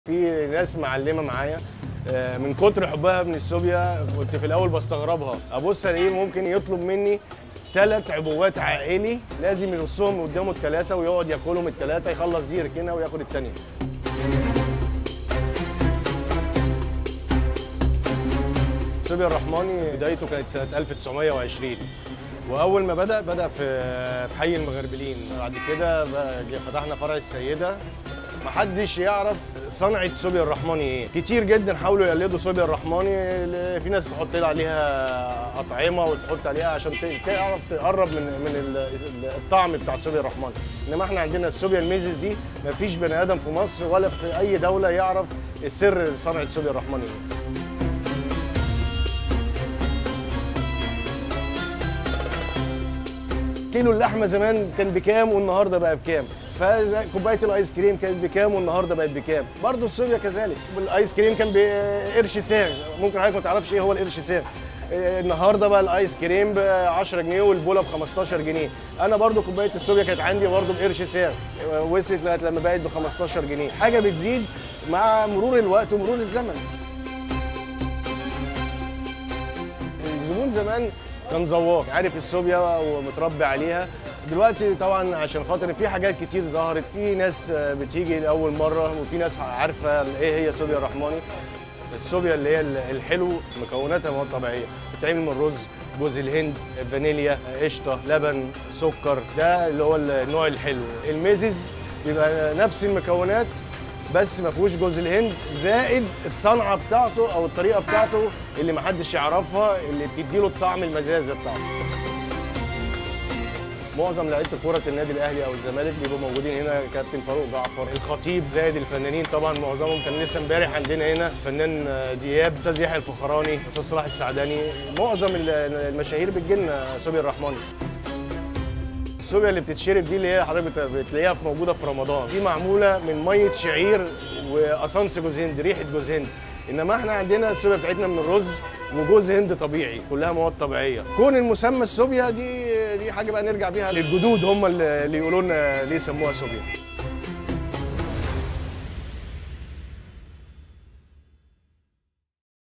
في ناس معلمه معايا آه، من كتر حبها من الصوبيا كنت في الاول بستغربها ابص الاقيه ممكن يطلب مني ثلاث عبوات عائلي لازم يرصهم قدامه الثلاثه ويقعد ياكلهم الثلاثه يخلص دي يركنها وياخد الثانيه صبي الرحماني بدايته كانت سنة 1920 وأول ما بدأ بدأ في في حي المغربلين بعد كده بقى فتحنا فرع السيدة محدش يعرف صنعة صوبيا الرحماني ايه كتير جدا حاولوا يقلدوا صوبيا الرحماني ل- في ناس تحط لها عليها أطعمة وتحط عليها عشان ت- تعرف تقرب من من ال- الطعم بتاع الصوبيا الرحماني انما احنا عندنا الصوبيا الميزز دي مفيش بني ادم في مصر ولا في اي دولة يعرف سر صنعة صوبيا الرحماني ايه كيلو اللحمه زمان كان بكام والنهارده بقى بكام فكوبايه الايس كريم كانت بكام والنهارده بقت بكام برضه الصوبيا كذلك الايس كريم كان بقرش ساغ ممكن حضرتك ما تعرفش ايه هو القرش ساغ إيه، النهارده بقى الايس كريم ب 10 جنيه والبوله ب 15 جنيه انا برضو كوبايه الصوبيا كانت عندي برضو بقرش ساغ وصلت لغايه لما بقت ب 15 جنيه حاجه بتزيد مع مرور الوقت ومرور الزمن الزبون زمان كان ذواق عارف الصوبيا ومتربي عليها دلوقتي طبعا عشان خاطر في حاجات كتير ظهرت في ناس بتيجي لاول مره وفي ناس عارفه ايه هي صوبيا الرحماني الصوبيا اللي هي الحلو مكوناتها مواد طبيعيه بتتعمل من رز جوز الهند فانيليا قشطه لبن سكر ده اللي هو النوع الحلو الميزز بيبقى نفس المكونات بس ما فيهوش جوز الهند زائد الصنعه بتاعته او الطريقه بتاعته اللي محدش يعرفها اللي بتديله الطعم المزازه بتاعته معظم لعيبه كرة النادي الاهلي او الزمالك بيبقوا موجودين هنا كابتن فاروق جعفر الخطيب زائد الفنانين طبعا معظمهم كان لسه امبارح عندنا هنا فنان دياب استاذ يحيى الفخراني استاذ صلاح السعداني معظم المشاهير بتجي لنا صوبيا الرحماني الصوبيا اللي بتتشرب دي اللي هي حضرتك بت- بتلاقيها في موجوده في رمضان دي معموله من ميه شعير واسانس جوز هند ريحه جوز هند انما احنا عندنا الصوبيا بتاعتنا من الرز وجوز هند طبيعي كلها مواد طبيعيه كون المسمى الصوبيا دي دي حاجه بقى نرجع بيها للجدود هم اللي اللي يقولوا لنا ليه سموها صوبيا